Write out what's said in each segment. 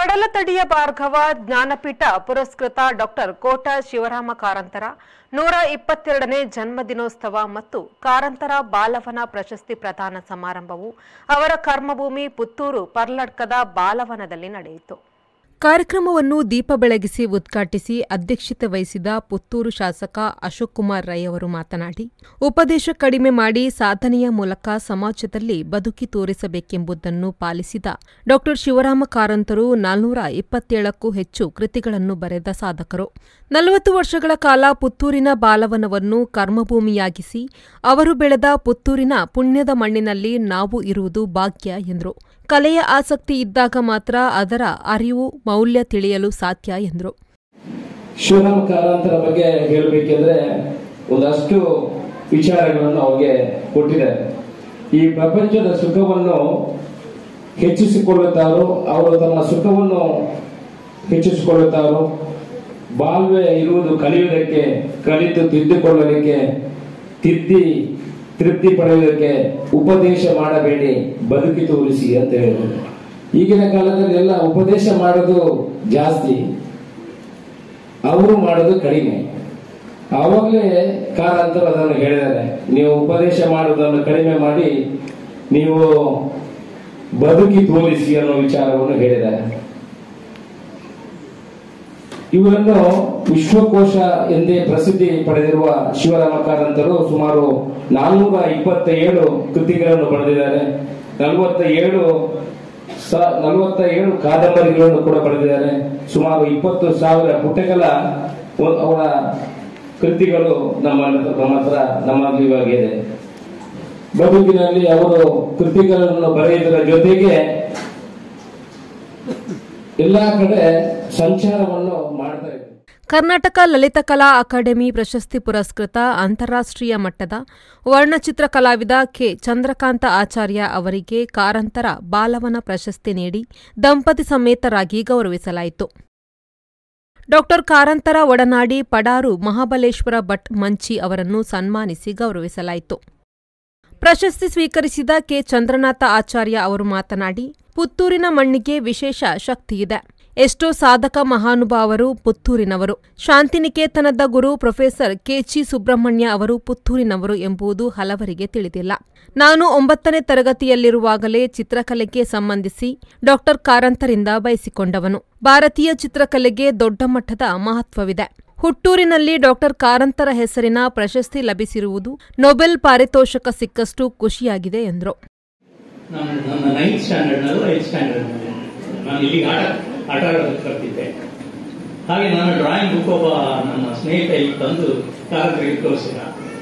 ಕಡಲತಡಿಯ ಭಾರ್ಗವ ಜ್ಞಾನಪೀಠ ಪುರಸ್ಕೃತ ಡಾಕ್ಟರ್ ಕೋಟ ಶಿವರಾಮ ಕಾರಂತರ ನೂರ ಇಪ್ಪತ್ತೆರಡನೇ ಜನ್ಮದಿನೋತ್ಸವ ಮತ್ತು ಕಾರಂತರ ಬಾಲವನ ಪ್ರಶಸ್ತಿ ಪ್ರದಾನ ಸಮಾರಂಭವು ಅವರ ಕರ್ಮಭೂಮಿ ಪುತ್ತೂರು ಪರ್ಲಡ್ಕದ ಬಾಲವನದಲ್ಲಿ ನಡೆಯಿತು ಕಾರ್ಯಕ್ರಮವನ್ನು ದೀಪ ಬೆಳಗಿಸಿ ಉದ್ಘಾಟಿಸಿ ಅಧ್ಯಕ್ಷತೆ ವಹಿಸಿದ ಪುತ್ತೂರು ಶಾಸಕ ಅಶೋಕ್ ಕುಮಾರ್ ರೈ ಅವರು ಮಾತನಾಡಿ ಉಪದೇಶ ಕಡಿಮೆ ಮಾಡಿ ಸಾಧನೆಯ ಮೂಲಕ ಸಮಾಜದಲ್ಲಿ ಬದುಕಿ ತೋರಿಸಬೇಕೆಂಬುದನ್ನು ಪಾಲಿಸಿದ ಡಾ ಶಿವರಾಮ ಕಾರಂತರು ನಾಲ್ನೂರ ಇಪ್ಪತ್ತೇಳಕ್ಕೂ ಹೆಚ್ಚು ಕೃತಿಗಳನ್ನು ಬರೆದ ಸಾಧಕರು ನಲವತ್ತು ವರ್ಷಗಳ ಕಾಲ ಪುತ್ತೂರಿನ ಬಾಲವನವನ್ನು ಕರ್ಮಭೂಮಿಯಾಗಿಸಿ ಅವರು ಬೆಳೆದ ಪುತ್ತೂರಿನ ಪುಣ್ಯದ ಮಣ್ಣಿನಲ್ಲಿ ನಾವು ಇರುವುದು ಭಾಗ್ಯ ಎಂದರು ಕಲೆಯ ಆಸಕ್ತಿ ಇದ್ದಾಗ ಮಾತ್ರ ಅದರ ಅರಿವು ಮೌಲ್ಯ ತಿಳಿಯಲು ಸಾಧ್ಯ ಎಂದರು ಶಿವರಾಮ ಕಾರಂತರ ಬಗ್ಗೆ ಹೇಳಬೇಕೆಂದ್ರೆ ಒಂದಷ್ಟು ವಿಚಾರಗಳನ್ನು ಅವ್ರಿಗೆ ಕೊಟ್ಟಿದ್ದಾರೆ ಈ ಪ್ರಪಂಚದ ಸುಖವನ್ನು ಹೆಚ್ಚಿಸಿಕೊಳ್ಳುತ್ತಾರೋ ಅವರು ತಮ್ಮ ಸುಖವನ್ನು ಹೆಚ್ಚಿಸಿಕೊಳ್ಳುತ್ತಾರೋ ಬಾಳ್ವೆ ಇರುವುದು ಕಲಿಯುವುದಕ್ಕೆ ಕಲಿತು ತಿದ್ದುಕೊಳ್ಳಲಿಕ್ಕೆ ತಿದ್ದಿ ತೃಪ್ತಿ ಪಡೆಯುವುದಕ್ಕೆ ಉಪದೇಶ ಮಾಡಬೇಡಿ ಬದುಕಿ ತೋರಿಸಿ ಅಂತ ಹೇಳಿದ್ರು ಈಗಿನ ಕಾಲದಲ್ಲಿ ಎಲ್ಲ ಉಪದೇಶ ಮಾಡೋದು ಜಾಸ್ತಿ ಅವರು ಮಾಡೋದು ಕಡಿಮೆ ಆವಾಗಲೇ ಕಾರಂತರು ಅದನ್ನು ಹೇಳಿದ್ದಾರೆ ನೀವು ಉಪದೇಶ ಮಾಡೋದನ್ನು ಕಡಿಮೆ ಮಾಡಿ ನೀವು ಬದುಕಿ ತೋರಿಸಿ ಅನ್ನೋ ವಿಚಾರವನ್ನು ಹೇಳಿದ್ದಾರೆ ಇವರನ್ನು ವಿಶ್ವಕೋಶ ಎಂದೇ ಪ್ರಸಿದ್ಧಿ ಪಡೆದಿರುವ ಶಿವರಾಮ ಕಾರಂತರು ಸುಮಾರು ನಾನ್ನೂರ ಇಪ್ಪತ್ತ ಏಳು ಕೃತಿಗಳನ್ನು ಬರೆದಿದ್ದಾರೆ ನಲವತ್ತ ಏಳು ನಲವತ್ತ ಏಳು ಕಾದಂಬರಿಗಳನ್ನು ಕೂಡ ಬರೆದಿದ್ದಾರೆ ಸುಮಾರು ಇಪ್ಪತ್ತು ಸಾವಿರ ಪುಟಗಳ ಒ- ಅವರ ಕೃತಿಗಳು ನಮ್ಮ ನಮ್ಮ ಹತ್ರ ನಮ್ಮಲ್ಲಿ ಇವಾಗ ಇದೆ ಬದುಕಿನಲ್ಲಿ ಅವರು ಕೃತಿಗಳನ್ನು ಬರೆಯುವುದರ ಜೊತೆಗೆ ಎಲ್ಲಾ ಕಡೆ ಸಂಚಾರವನ್ನು ಮಾಡ್ತಾ ಇದ್ದಾರೆ ಕರ್ನಾಟಕ ಲಲಿತಕಲಾ ಅಕಾಡೆಮಿ ಪ್ರಶಸ್ತಿ ಪುರಸ್ಕೃತ ಅಂತಾರಾಷ್ಟ್ರೀಯ ಮಟ್ಟದ ವರ್ಣಚಿತ್ರ ಕಲಾವಿದ ಕೆ ಚಂದ್ರಕಾಂತ ಆಚಾರ್ಯ ಅವರಿಗೆ ಕಾರಂತರ ಬಾಲವನ ಪ್ರಶಸ್ತಿ ನೀಡಿ ದಂಪತಿ ಸಮೇತರಾಗಿ ಗೌರವಿಸಲಾಯಿತು ಡಾಕ್ಟರ್ ಕಾರಂತರ ಒಡನಾಡಿ ಪಡಾರು ಮಹಾಬಲೇಶ್ವರ ಭಟ್ ಮಂಚಿ ಅವರನ್ನು ಸನ್ಮಾನಿಸಿ ಗೌರವಿಸಲಾಯಿತು ಪ್ರಶಸ್ತಿ ಸ್ವೀಕರಿಸಿದ ಕೆ ಚಂದ್ರನಾಥ ಆಚಾರ್ಯ ಅವರು ಮಾತನಾಡಿ ಪುತ್ತೂರಿನ ಮಣ್ಣಿಗೆ ವಿಶೇಷ ಶಕ್ತಿಯಿದೆ ಎಷ್ಟೋ ಸಾಧಕ ಮಹಾನುಭಾವರು ಪುತ್ತೂರಿನವರು ಶಾಂತಿನಿಕೇತನದ ಗುರು ಪ್ರೊಫೆಸರ್ ಕೆಚಿ ಸುಬ್ರಹ್ಮಣ್ಯ ಅವರು ಪುತ್ತೂರಿನವರು ಎಂಬುದು ಹಲವರಿಗೆ ತಿಳಿದಿಲ್ಲ ನಾನು ಒಂಬತ್ತನೇ ತರಗತಿಯಲ್ಲಿರುವಾಗಲೇ ಚಿತ್ರಕಲೆಗೆ ಸಂಬಂಧಿಸಿ ಡಾಕ್ಟರ್ ಕಾರಂತರಿಂದ ಬಯಸಿಕೊಂಡವನು ಭಾರತೀಯ ಚಿತ್ರಕಲೆಗೆ ದೊಡ್ಡ ಮಟ್ಟದ ಮಹತ್ವವಿದೆ ಹುಟ್ಟೂರಿನಲ್ಲಿ ಡಾಕ್ಟರ್ ಕಾರಂತರ ಹೆಸರಿನ ಪ್ರಶಸ್ತಿ ಲಭಿಸಿರುವುದು ನೊಬೆಲ್ ಪಾರಿತೋಷಕ ಸಿಕ್ಕಷ್ಟು ಖುಷಿಯಾಗಿದೆ ಎಂದರು ನಾನು ನನ್ನ ನೈನ್ತ್ ಸ್ಟ್ಯಾಂಡರ್ಡ್ನಲ್ಲೂ ಏತ್ ಸ್ಟ್ಯಾಂಡರ್ಡ್ನಲ್ಲಿ ನಾನು ಇಲ್ಲಿಗೆ ಆಟ ಆಟ ಆಡೋದಕ್ಕೆ ಬರ್ತಿದ್ದೆ ಹಾಗೆ ನಾನು ಡ್ರಾಯಿಂಗ್ ಬುಕ್ ಒಬ್ಬ ನನ್ನ ಸ್ನೇಹಿತ ಇಲ್ಲಿ ತಂದು ಕಾರಂತರಿಗೆ ತೋರಿಸಿದ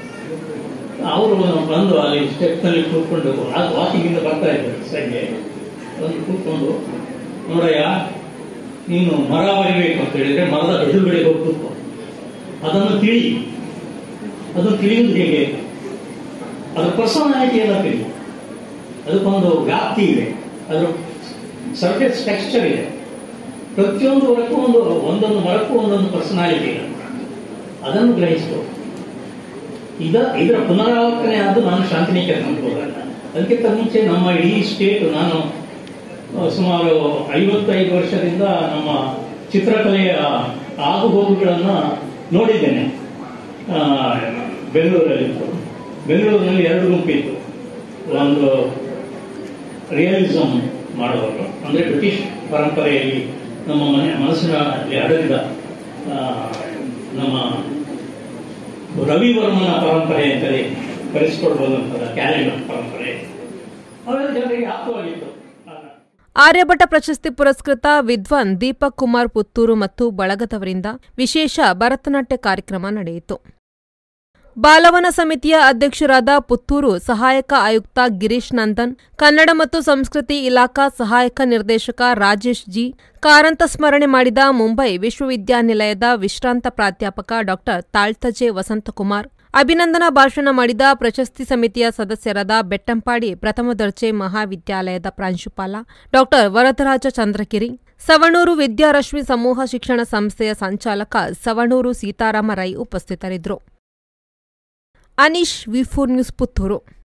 ಅವರು ಬಂದು ಅಲ್ಲಿ ಸ್ಟೆಪ್ನಲ್ಲಿ ಕೂತ್ಕೊಂಡು ವಾಕಿಂಗ್ ಇಂದ ಬರ್ತಾ ಇದ್ದರು ಸಂಜೆ ಬಂದು ಕೂತ್ಕೊಂಡು ನೋಡಯ್ಯ ನೀನು ಮರ ಬರಿಬೇಕು ಅಂತ ಹೇಳಿದ್ರೆ ಮರದ ಎದುರುಗಡೆ ಹೋಗಿ ಕೂತ್ಕೊ ಅದನ್ನು ತಿಳಿ ಅದನ್ನು ತಿಳಿಯುವುದು ಹೇಗೆ ಅದರ ಪರ್ಸನಾಲಿಟಿ ಎಲ್ಲ ತಿಳಿ ಅದಕ್ಕೊಂದು ವ್ಯಾಪ್ತಿ ಇದೆ ಅದರ ಸರ್ಫೇಸ್ ಟೆಕ್ಸ್ಚರ್ ಇದೆ ಪ್ರತಿಯೊಂದು ಮರಕ್ಕೂ ಒಂದು ಒಂದೊಂದು ಮರಕ್ಕೂ ಒಂದೊಂದು ಪರ್ಸನಾಲಿಟಿ ಇದೆ ಅದನ್ನು ಗ್ರಹಿಸ್ಕೊ ಇದ ಇದರ ಪುನರಾವರ್ತನೆ ಆದ್ದು ನಾನು ಶಾಂತಿನಿಕೇತನಕ್ಕೆ ಹೋಗಲ್ಲ ಅದಕ್ಕಿಂತ ಮುಂಚೆ ನಮ್ಮ ಇಡೀ ಸ್ಟೇಟ್ ನಾನು ಆ, ಸುಮಾರು ಐವತ್ತೈದು ವರ್ಷದಿಂದ ನಮ್ಮ ಚಿತ್ರಕಲೆಯ ಆಗುಹೋಗುಗಳನ್ನು ನೋಡಿದ್ದೇನೆ ಆ, ಬೆಂಗಳೂರಲ್ಲಿತ್ತು ಬೆಂಗಳೂರಿನಲ್ಲಿ ಎರಡು ಗುಂಪಿತ್ತು ಒಂದು ರಿಯಲಿಸಮ್ ಮಾಡುವವರು ಅಂದರೆ ಬ್ರಿಟಿಷ್ ಪರಂಪರೆಯಲ್ಲಿ ನಮ್ಮ ಮನೆ ಮನಸ್ಸಿನಲ್ಲಿ ಅಡಗಿದ ಆ, ನಮ್ಮ ರವಿವರ್ಮನ ಪರಂಪರೆ ಅಂತಲೇ ಕರೆಸಿಕೊಳ್ಬಹುದಂತಹ ಕ್ಯಾಲೆಂಡರ್ ಪರಂಪರೆ ಅವೆಲ್ಲ ಜನರಿಗೆ ಆಪ್ತವಾಗಿತ್ತು ಆಗ. ಆರ್ಯಭಟ ಪ್ರಶಸ್ತಿ ಪುರಸ್ಕೃತ ವಿದ್ವಾನ್ ದೀಪಕ್ ಕುಮಾರ್ ಪುತ್ತೂರು ಮತ್ತು ಬಳಗದವರಿಂದ ವಿಶೇಷ ಭರತನಾಟ್ಯ ಕಾರ್ಯಕ್ರಮ ನಡೆಯಿತು ಬಾಲವನ ಸಮಿತಿಯ ಅಧ್ಯಕ್ಷರಾದ ಪುತ್ತೂರು ಸಹಾಯಕ ಆಯುಕ್ತ ಗಿರೀಶ್ ನಂದನ್ ಕನ್ನಡ ಮತ್ತು ಸಂಸ್ಕೃತಿ ಇಲಾಖಾ ಸಹಾಯಕ ನಿರ್ದೇಶಕ ರಾಜೇಶ್ ಜಿ ಕಾರಂತ ಸ್ಮರಣೆ ಮಾಡಿದ ಮುಂಬೈ ವಿಶ್ವವಿದ್ಯಾನಿಲಯದ ವಿಶ್ರಾಂತ ಪ್ರಾಧ್ಯಾಪಕ ಡಾ ತಾಳ್ತಜೆ ವಸಂತಕುಮಾರ್ ಅಭಿನಂದನಾ ಭಾಷಣ ಮಾಡಿದ ಪ್ರಶಸ್ತಿ ಸಮಿತಿಯ ಸದಸ್ಯರಾದ ಬೆಟ್ಟಂಪಾಡಿ ಪ್ರಥಮ ದರ್ಜೆ ಮಹಾವಿದ್ಯಾಲಯದ ಪ್ರಾಂಶುಪಾಲ ಡಾ ವರದರಾಜ ಚಂದ್ರಗಿರಿ ಸವಣೂರು ವಿದ್ಯಾರಶ್ಮಿ ಸಮೂಹ ಶಿಕ್ಷಣ ಸಂಸ್ಥೆಯ ಸಂಚಾಲಕ ಸವಣೂರು ಸೀತಾರಾಮ ರೈ ಉಪಸ್ಥಿತರಿದ್ದರು ಅನೀಶ್ ವಿಫೋರ್ ನ್ಯೂಸ್ ಪುತ್ತೂರು